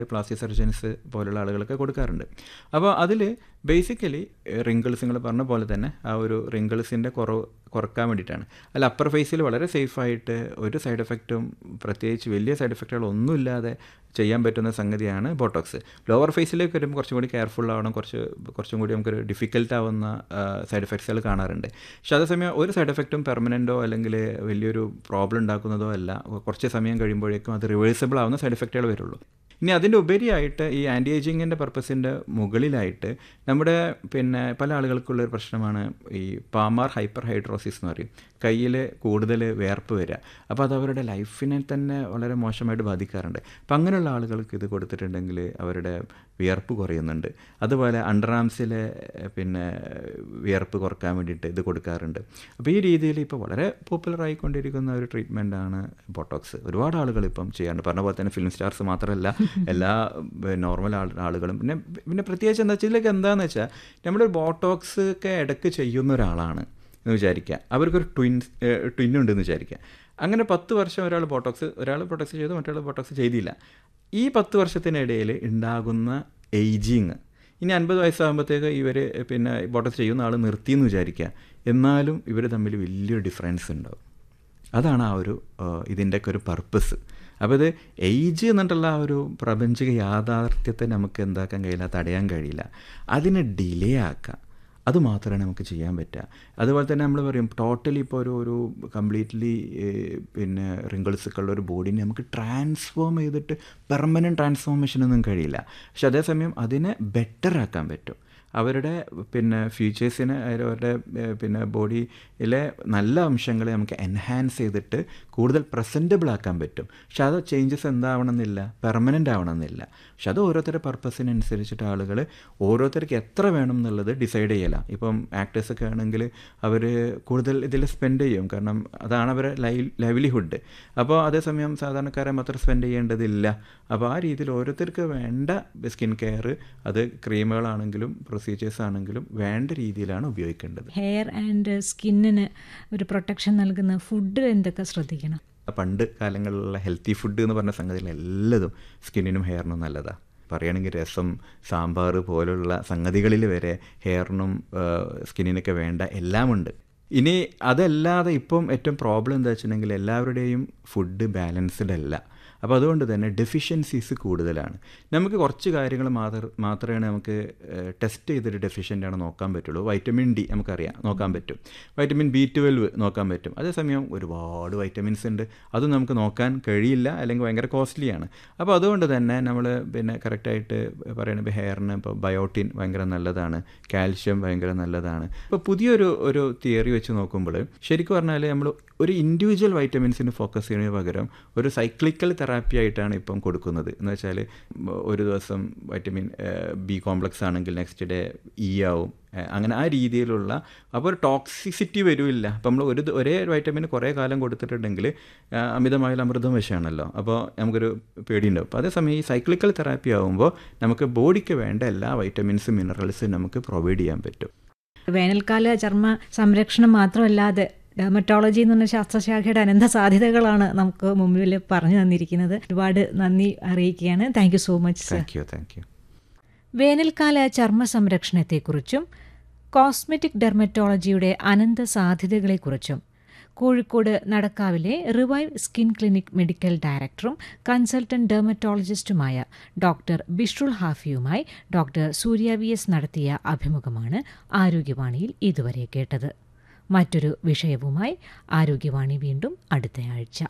plastic surgeons പോലുള്ള ആളുകളൊക്കെ കൊടുക്കാറുണ്ട് അപ്പോൾ അതിൽ ബേസിക്കലി റിങ്കിൾസ് നിങ്ങൾ പറഞ്ഞ പോലെ തന്നെ ആ ഒരു റിങ്കിൾസിൻ്റെ കുറവ് കുറക്കാൻ വേണ്ടിയിട്ടാണ് അല്ല അപ്പർ ഫേസിൽ വളരെ സേഫായിട്ട് ഒരു സൈഡ് എഫക്റ്റും പ്രത്യേകിച്ച് വലിയ സൈഡ് എഫക്റ്റുകളൊന്നും ഇല്ലാതെ ചെയ്യാൻ പറ്റുന്ന സംഗതിയാണ് ബോട്ടോക്സ് ലോവർ ഫേസിലേക്ക് വരുമ്പോൾ കുറച്ചും കൂടി കെയർഫുൾ ആവണം കുറച്ച് കുറച്ചും കൂടി നമുക്കൊരു ഡിഫിക്കൽട്ട് ആവുന്ന സൈഡ് എഫക്ട്സുകൾ കാണാറുണ്ട് പക്ഷേ അതേസമയം ഒരു സൈഡ് എഫക്റ്റും പെർമനൻറ്റോ അല്ലെങ്കിൽ വലിയൊരു പ്രോബ്ലം ഉണ്ടാക്കുന്നതോ അല്ല കുറച്ച് സമയം കഴിയുമ്പോഴേക്കും അത് റിവേഴ്സിബിൾ ആവുന്ന സൈഡ് എഫക്റ്റുകൾ വരുള്ളൂ ഇനി അതിൻ്റെ ഉപരിയായിട്ട് ഈ ആൻറ്റി ഏജിങ്ങിൻ്റെ പർപ്പസിൻ്റെ മുകളിലായിട്ട് നമ്മുടെ പിന്നെ പല ആളുകൾക്കുള്ളൊരു പ്രശ്നമാണ് ഈ പാമാർ ഹൈപ്പർ ഹൈഡ്രോസിസ് എന്ന് പറയും കയ്യിൽ കൂടുതൽ വേർപ്പ് വരിക അപ്പോൾ അത് അവരുടെ ലൈഫിനെ തന്നെ വളരെ മോശമായിട്ട് ബാധിക്കാറുണ്ട് അപ്പം അങ്ങനെയുള്ള ആളുകൾക്ക് ഇത് കൊടുത്തിട്ടുണ്ടെങ്കിൽ അവരുടെ വിയർപ്പ് കുറയുന്നുണ്ട് അതുപോലെ അണ്ടർ ആംസിലെ പിന്നെ വിയർപ്പ് കുറക്കാൻ വേണ്ടിയിട്ട് ഇത് കൊടുക്കാറുണ്ട് അപ്പോൾ ഈ രീതിയിൽ ഇപ്പോൾ വളരെ പോപ്പുലർ ആയിക്കൊണ്ടിരിക്കുന്ന ഒരു ട്രീറ്റ്മെൻറ്റാണ് ബോട്ടോക്സ് ഒരുപാട് ആളുകൾ ഇപ്പം ചെയ്യാറുണ്ട് പറഞ്ഞ പോലെ തന്നെ ഫിലിം സ്റ്റാർസ് മാത്രമല്ല എല്ലാ നോർമൽ ആളുകളും പിന്നെ പിന്നെ പ്രത്യേകിച്ച് എന്താ വെച്ചാൽ ഇതിലേക്ക് എന്താണെന്ന് വെച്ചാൽ നമ്മുടെ ബോട്ടോക്സ് ഒക്കെ ഇടയ്ക്ക് ചെയ്യുന്ന ഒരാളാണ് എന്ന് വിചാരിക്കുക അവർക്കൊരു ട്വിൻസ് ട്വിന്നുണ്ടെന്ന് വിചാരിക്കുക അങ്ങനെ പത്ത് വർഷം ഒരാൾ ബോട്ടോക്സ് ഒരാൾ ബോട്ടോക്സ് ചെയ്തു മറ്റൊരാൾ ബോട്ടോക്സ് ചെയ്തില്ല ഈ പത്ത് വർഷത്തിനിടയിൽ ഉണ്ടാകുന്ന ഏജിങ് ഇനി അൻപത് വയസ്സാകുമ്പോഴത്തേക്ക് ഇവർ പിന്നെ ബോട്ടോക്സ് ചെയ്യുന്ന ആൾ നിർത്തിയെന്ന് വിചാരിക്കുക എന്നാലും ഇവർ തമ്മിൽ വലിയൊരു ഡിഫറൻസ് ഉണ്ടാവും അതാണ് ആ ഒരു ഇതിൻ്റെയൊക്കെ ഒരു പർപ്പസ് അപ്പോൾ ഇത് ഏജ് എന്നിട്ടുള്ള ആ ഒരു പ്രപഞ്ചിക യാഥാർത്ഥ്യത്തെ നമുക്ക് എന്താക്കാൻ കഴിയില്ല തടയാൻ കഴിയില്ല അതിനെ ഡിലേ ആക്കാം അത് മാത്രമേ നമുക്ക് ചെയ്യാൻ പറ്റുക അതുപോലെ തന്നെ നമ്മൾ പറയും ടോട്ടലി ഇപ്പോൾ ഒരു ഒരു കംപ്ലീറ്റ്ലി പിന്നെ റിങ്കിൾസൊക്കെ ഒരു ബോഡിനെ നമുക്ക് ട്രാൻസ്ഫോം ചെയ്തിട്ട് പെർമനൻറ്റ് ട്രാൻസ്ഫോർമേഷനൊന്നും കഴിയില്ല പക്ഷെ അതേസമയം അതിനെ ബെറ്റർ ആക്കാൻ പറ്റും അവരുടെ പിന്നെ ഫീച്ചേഴ്സിന് അവരുടെ പിന്നെ ബോഡിയിലെ നല്ല അംശങ്ങളെ നമുക്ക് എൻഹാൻസ് ചെയ്തിട്ട് കൂടുതൽ പ്രസൻറ്റബിൾ ആക്കാൻ പറ്റും പക്ഷെ അത് ചേഞ്ചസ് എന്താവണമെന്നില്ല പെർമനൻ്റ് ആവണമെന്നില്ല പക്ഷെ അത് ഓരോരുത്തരുടെ പർപ്പസിനനുസരിച്ചിട്ട് ആളുകൾ ഓരോരുത്തർക്ക് എത്ര വേണം എന്നുള്ളത് ഡിസൈഡ് ചെയ്യല ഇപ്പം ആക്ടേഴ്സൊക്കെ ആണെങ്കിൽ അവർ കൂടുതൽ ഇതിൽ സ്പെൻഡ് ചെയ്യും കാരണം അതാണ് അവരുടെ ലൈ ലൈവ്ലിഹുഡ് അപ്പോൾ അതേസമയം സാധാരണക്കാരെ മാത്രം സ്പെൻഡ് ചെയ്യേണ്ടതില്ല അപ്പോൾ ആ രീതിയിൽ ഓരോരുത്തർക്ക് വേണ്ട സ്കിൻ കെയർ അത് ക്രീമുകളാണെങ്കിലും പ്രൊസീജിയേഴ്സ് ആണെങ്കിലും വേണ്ട രീതിയിലാണ് ഉപയോഗിക്കേണ്ടത് ഹെയർ ആൻഡ് സ്കിന്നിന് ഒരു പ്രൊട്ടക്ഷൻ നൽകുന്ന ഫുഡ് എന്തൊക്കെ ശ്രദ്ധിക്കണം പണ്ട് കാലങ്ങളിലുള്ള ഹെൽത്തി ഫുഡ് എന്ന് പറഞ്ഞ സംഗതിയിൽ എല്ലതും സ്കിന്നിനും ഹെയറിനും നല്ലതാണ് പറയുകയാണെങ്കിൽ രസം സാമ്പാർ പോലുള്ള സംഗതികളിൽ വരെ ഹെയറിനും സ്കിന്നിനൊക്കെ വേണ്ട എല്ലാമുണ്ട് ഇനി അതല്ലാതെ ഇപ്പം ഏറ്റവും പ്രോബ്ലം എന്താ വെച്ചിട്ടുണ്ടെങ്കിൽ എല്ലാവരുടെയും ഫുഡ് ബാലൻസ്ഡ് അല്ല അപ്പോൾ അതുകൊണ്ട് തന്നെ ഡെഫിഷ്യൻസീസ് കൂടുതലാണ് നമുക്ക് കുറച്ച് കാര്യങ്ങൾ മാത്രം മാത്രമേ നമുക്ക് ടെസ്റ്റ് ചെയ്തിട്ട് ഡെഫിഷ്യൻ്റ് ആണ് നോക്കാൻ പറ്റുള്ളൂ വൈറ്റമിൻ ഡി നമുക്കറിയാം നോക്കാൻ പറ്റും വൈറ്റമിൻ ബി ട്വൽവ് നോക്കാൻ പറ്റും അതേസമയം ഒരുപാട് വൈറ്റമിൻസ് ഉണ്ട് അതും നമുക്ക് നോക്കാൻ കഴിയില്ല അല്ലെങ്കിൽ ഭയങ്കര കോസ്റ്റ്ലിയാണ് അപ്പോൾ അതുകൊണ്ട് തന്നെ നമ്മൾ പിന്നെ കറക്റ്റായിട്ട് പറയണത് ഹെയറിന് ഇപ്പോൾ ബയോട്ടിൻ ഭയങ്കര നല്ലതാണ് കാൽഷ്യം ഭയങ്കര നല്ലതാണ് ഇപ്പോൾ പുതിയൊരു ഒരു തിയറി വെച്ച് നോക്കുമ്പോൾ ശരിക്കും പറഞ്ഞാൽ നമ്മൾ ഒരു ഇൻഡിവിജ്വൽ വൈറ്റമിൻസിന് ഫോക്കസ് ചെയ്യുന്നതിന് പകരം ഒരു സൈക്ലിക്കൽ തെറാപ്പി ആയിട്ടാണ് ഇപ്പം കൊടുക്കുന്നത് എന്ന് വെച്ചാൽ ഒരു ദിവസം വൈറ്റമിൻ ബി കോംപ്ലക്സ് ആണെങ്കിൽ നെക്സ്റ്റ് ഡേ ഇ ആവും അങ്ങനെ ആ രീതിയിലുള്ള അപ്പോൾ ഒരു ടോക്സിസിറ്റി വരില്ല അപ്പം നമ്മൾ ഒരു ഒരേ വൈറ്റമിൻ കുറേ കാലം കൊടുത്തിട്ടുണ്ടെങ്കിൽ അമിതമായ അമൃതം വിഷയമാണല്ലോ അപ്പോൾ നമുക്കൊരു പേടിയുണ്ടാവും അപ്പോൾ അതേസമയം ഈ സൈക്ലിക്കൽ തെറാപ്പി ആകുമ്പോൾ നമുക്ക് ബോഡിക്ക് വേണ്ട എല്ലാ വൈറ്റമിൻസും മിനറൽസും നമുക്ക് പ്രൊവൈഡ് ചെയ്യാൻ പറ്റും വേനൽക്കാല ചർമ്മ സംരക്ഷണം മാത്രമല്ലാതെ ഡെർമറ്റോളജി എന്ന് പറഞ്ഞ ശാസ്ത്രശാഖയുടെ അനന്ത സാധ്യതകളാണ് നമുക്ക് മുമ്പിൽ പറഞ്ഞു തന്നിരിക്കുന്നത് ഒരുപാട് നന്ദി അറിയിക്കുകയാണ് thank you so much sir thank you thank you വേനൽക്കാല ചർമ്മ സംരക്ഷണത്തെക്കുറിച്ചും കോസ്മെറ്റിക് ഡെർമറ്റോളജിയുടെ അനന്ത സാധ്യതകളെക്കുറിച്ചും കോഴിക്കോട് നടക്കാവിലെ റിവൈവ് സ്കിൻ ക്ലിനിക് മെഡിക്കൽ ഡയറക്ടറും കൺസൾട്ടന്റ് ഡെർമറ്റോളജിസ്റ്റുമായ ഡോക്ടർ ബിഷ്രുൾ ഹാഫിയുമായി ഡോക്ടർ സൂര്യ വി എസ് നടത്തിയ അഭിമുഖമാണ് ആരോഗ്യവാണിയിൽ ഇതുവരെ കേട്ടത് മറ്റൊരു വിഷയവുമായി ആരോഗ്യവാണി വീണ്ടും അടുത്തയാഴ്ച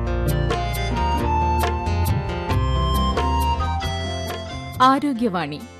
ആരോഗ്യവാണി